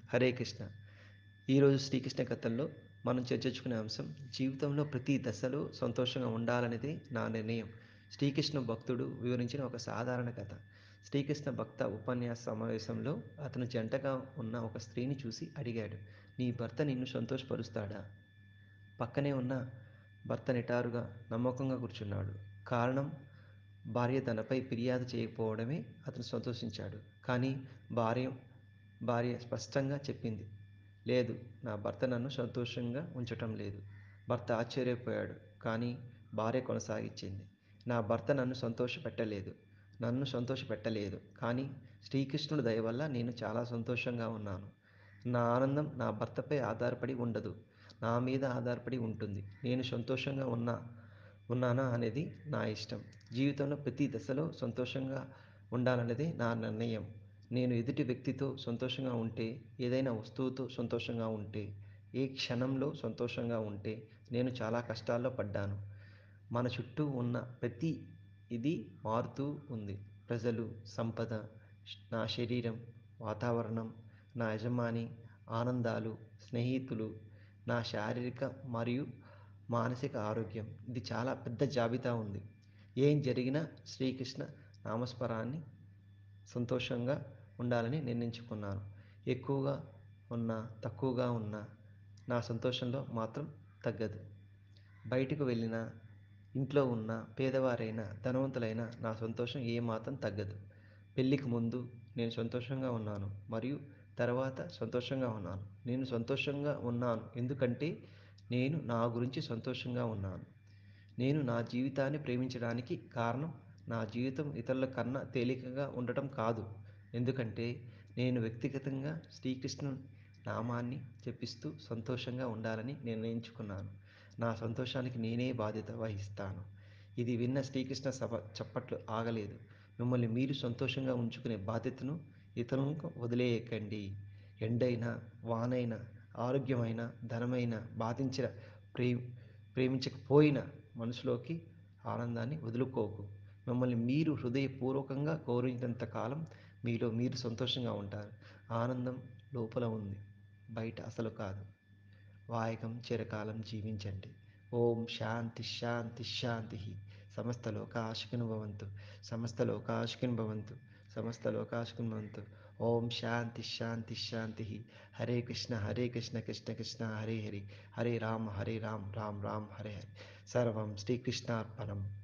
హరే కృష్ణ ఈరోజు శ్రీకృష్ణ కథల్లో మనం చర్చించుకునే అంశం జీవితంలో ప్రతి దశలో సంతోషంగా ఉండాలనేది నా నిర్ణయం శ్రీకృష్ణ భక్తుడు వివరించిన ఒక సాధారణ కథ శ్రీకృష్ణ భక్త ఉపన్యాస సమావేశంలో అతను జంటగా ఉన్న ఒక స్త్రీని చూసి అడిగాడు నీ భర్త నిన్ను సంతోషపరుస్తాడా పక్కనే ఉన్న భర్త నిటారుగా నమ్మకంగా కూర్చున్నాడు కారణం భార్య తనపై ఫిర్యాదు చేయకపోవడమే అతను సంతోషించాడు కానీ భార్య భార్య స్పష్టంగా చెప్పింది లేదు నా భర్త నన్ను సంతోషంగా ఉంచటం లేదు భర్త ఆశ్చర్యపోయాడు కానీ భార్య కొనసాగించింది నా భర్త నన్ను సంతోషపెట్టలేదు నన్ను సంతోషపెట్టలేదు కానీ శ్రీకృష్ణుడి దయ వల్ల నేను చాలా సంతోషంగా ఉన్నాను నా ఆనందం నా భర్తపై ఆధారపడి ఉండదు నా మీద ఆధారపడి ఉంటుంది నేను సంతోషంగా ఉన్నా ఉన్నానా అనేది నా ఇష్టం జీవితంలో ప్రతి దశలో సంతోషంగా ఉండాలనేది నా నిర్ణయం నేను ఎదుటి వ్యక్తితో సంతోషంగా ఉంటే ఏదైనా వస్తువుతో సంతోషంగా ఉంటే ఏ క్షణంలో సంతోషంగా ఉంటే నేను చాలా కష్టాల్లో పడ్డాను మన చుట్టూ ఉన్న ప్రతి ఇది మారుతూ ఉంది ప్రజలు సంపద నా శరీరం వాతావరణం నా యజమాని ఆనందాలు స్నేహితులు నా శారీరక మరియు మానసిక ఆరోగ్యం ఇది చాలా పెద్ద జాబితా ఉంది ఏం జరిగినా శ్రీకృష్ణ నామస్మరాన్ని సంతోషంగా ఉండాలని నిర్ణయించుకున్నాను ఎక్కువగా ఉన్నా తక్కువగా ఉన్నా నా సంతోషంలో మాత్రం తగ్గదు బయటకు వెళ్ళినా ఇంట్లో ఉన్న పేదవారైనా ధనవంతులైనా నా సంతోషం ఏమాత్రం తగ్గదు పెళ్ళికి ముందు నేను సంతోషంగా ఉన్నాను మరియు తర్వాత సంతోషంగా ఉన్నాను నేను సంతోషంగా ఉన్నాను ఎందుకంటే నేను నా గురించి సంతోషంగా ఉన్నాను నేను నా జీవితాన్ని ప్రేమించడానికి కారణం నా జీవితం ఇతరుల కన్నా తేలికగా ఉండటం కాదు ఎందుకంటే నేను వ్యక్తిగతంగా శ్రీకృష్ణు నామాన్ని జపిస్తూ సంతోషంగా ఉండాలని నిర్ణయించుకున్నాను నా సంతోషానికి నేనే బాధ్యత వహిస్తాను ఇది విన్న శ్రీకృష్ణ సభ చప్పట్లు ఆగలేదు మిమ్మల్ని మీరు సంతోషంగా ఉంచుకునే బాధ్యతను ఇతరులకు వదిలేయకండి ఎండైనా వానైనా ఆరోగ్యమైన ధనమైన బాధించిన ప్రే ప్రేమించకపోయిన మనసులోకి ఆనందాన్ని వదులుకోకు మిమ్మల్ని మీరు హృదయపూర్వకంగా గౌరవించినంత కాలం మీలో మీరు సంతోషంగా ఉంటారు ఆనందం లోపల ఉంది బయట అసలు కాదు వాయకం చిరకాలం జీవించండి ఓం శాంతి శాంతి శాంతి సమస్త లోకాశికిన్ భవంతు సమస్త లోకాశికిన్ భవంతు సమస్త లోకాశికిన్ భవంతు ఓం శాంతి శాంతి శాంతి హరే కృష్ణ హరే కృష్ణ కృష్ణ కృష్ణ హరే హరి హరే రామ హరే రామ్ రామ్ రామ్ హరే హరి సర్వం శ్రీకృష్ణార్పణం